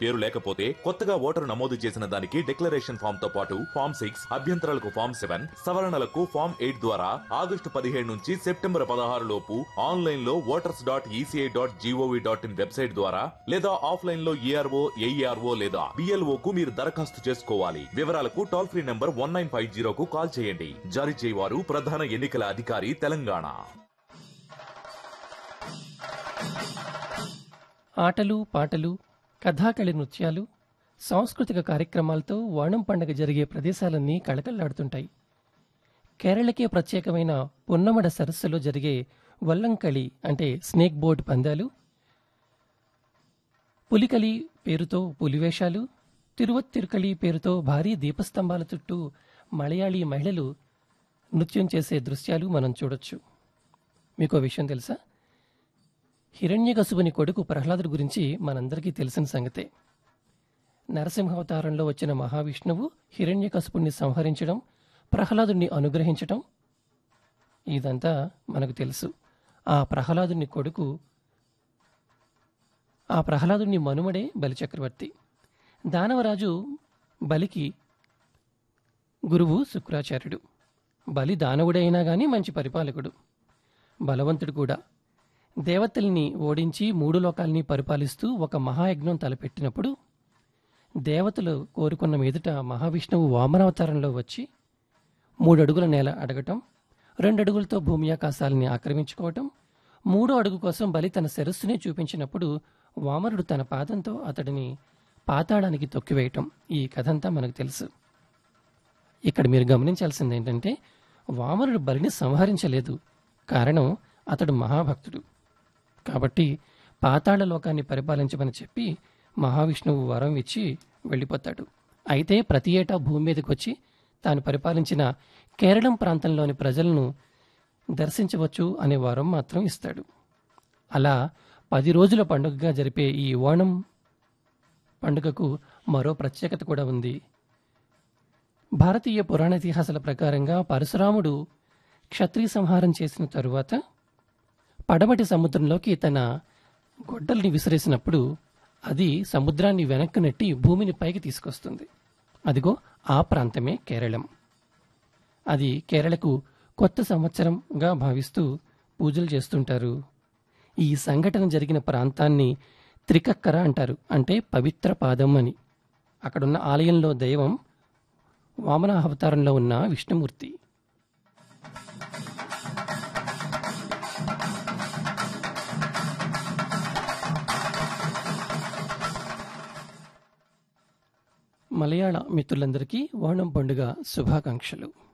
పేరు లేకపోతే కొత్తగా ఓటరు నమోదు చేసిన దానికి డిక్లరేషన్ ఫామ్ తో పాటు ఫామ్ సిక్స్ అభ్యంతరాలకు ఫామ్ సెవెన్ సవరణలకు ఫామ్ ఎయిట్ ద్వారా ఆగస్టు పదిహేడు నుంచి సెప్టెంబర్ పదహారు లోపు ఆన్లైన్ లో voters dot ECI dot GOV dot in website ద్వారా లేదా ఆఫ్లైన్ లో ఈఆర్ఓ ఏఈఆర్ఓ లేదా బిఎల్ఓ కు మీరు దరఖాస్తు చేసుకోవాలి వివరాలకు toll free number one nine five జీరోకు కాల్ చేయండి జారీ చేయవారు ప్రధాన ఎన్నికల అధికారి తెలంగాణ ఆటలు పాటలు కథాకళి నృత్యాలు సాంస్కృతిక కార్యక్రమాలతో ఓణం పండుగ జరిగే ప్రదేశాలన్నీ కళకళలాడుతుంటాయి కేరళకే ప్రత్యేకమైన పున్నమడ సరస్సులో జరిగే వల్లంకళి అంటే స్నేక్ బోర్డ్ పందాలు పులికలి పేరుతో పులివేషాలు తిరువత్తిరుకలి పేరుతో భారీ దీపస్తంభాల చుట్టూ మలయాళీ మహిళలు నృత్యం చేసే దృశ్యాలు మనం చూడొచ్చు మీకు విషయం తెలుసా హిరణ్యకశువుని కొడుకు ప్రహ్లాదుడి గురించి మనందరికీ తెలిసిన సంగతే నరసింహావతారంలో వచ్చిన మహావిష్ణువు హిరణ్యకశుపుణ్ణి సంహరించడం ప్రహ్లాదుని అనుగ్రహించటం ఇదంతా మనకు తెలుసు ఆ ప్రహ్లాదుని కొడుకు ఆ ప్రహ్లాదుని మనుమడే బలిచక్రవర్తి దానవరాజు బలికి గురువు శుక్రాచార్యుడు బలి దానవుడే అయినా గాని మంచి పరిపాలకుడు బలవంతుడు కూడా దేవతల్ని ఓడించి మూడు లోకాల్ని పరిపాలిస్తూ ఒక మహాయజ్ఞం తలపెట్టినప్పుడు దేవతలు కోరుకున్న మీదట మహావిష్ణువు వామనావతారంలో వచ్చి మూడు అడుగుల నేల అడగటం రెండు అడుగులతో భూమి ఆకాశాలని ఆక్రమించుకోవటం మూడో అడుగు కోసం బలి తన శిరస్సునే చూపించినప్పుడు వామనుడు తన పాదంతో అతడిని పాతాళానికి తొక్కివేయటం ఈ కథంతా మనకు తెలుసు ఇక్కడ మీరు గమనించాల్సింది ఏంటంటే వామనుడు బలిని సంహరించలేదు కారణం అతడు మహాభక్తుడు కాబట్టి పాతాళ లోకాన్ని పరిపాలించమని చెప్పి మహావిష్ణువు వరం ఇచ్చి వెళ్ళిపోతాడు అయితే ప్రతి ఏటా భూమి మీదకి వచ్చి తాను పరిపాలించిన కేరళం ప్రాంతంలోని ప్రజలను దర్శించవచ్చు అనే వరం మాత్రం ఇస్తాడు అలా పది రోజుల పండుగగా జరిపే ఈ ఓణం పండుగకు మరో ప్రత్యేకత కూడా ఉంది భారతీయ పురాణ ఇతిహాసాల ప్రకారంగా పరశురాముడు క్షత్రియ సంహారం చేసిన తరువాత పడమటి సముద్రంలోకి తన గొడ్డల్ని విసిరేసినప్పుడు అది సముద్రాన్ని వెనక్కి నెట్టి భూమిని పైకి తీసుకొస్తుంది అదిగో ఆ ప్రాంతమే కేరళం అది కేరళకు కొత్త సంవత్సరంగా భావిస్తూ పూజలు చేస్తుంటారు ఈ సంఘటన జరిగిన ప్రాంతాన్ని త్రికక్కర అంటారు అంటే పవిత్ర పాదం అని అక్కడున్న ఆలయంలో దైవం వామన అవతారంలో ఉన్న విష్ణుమూర్తి మలయాళ మిత్రులందరికీ ఓణం పండుగ శుభాకాంక్షలు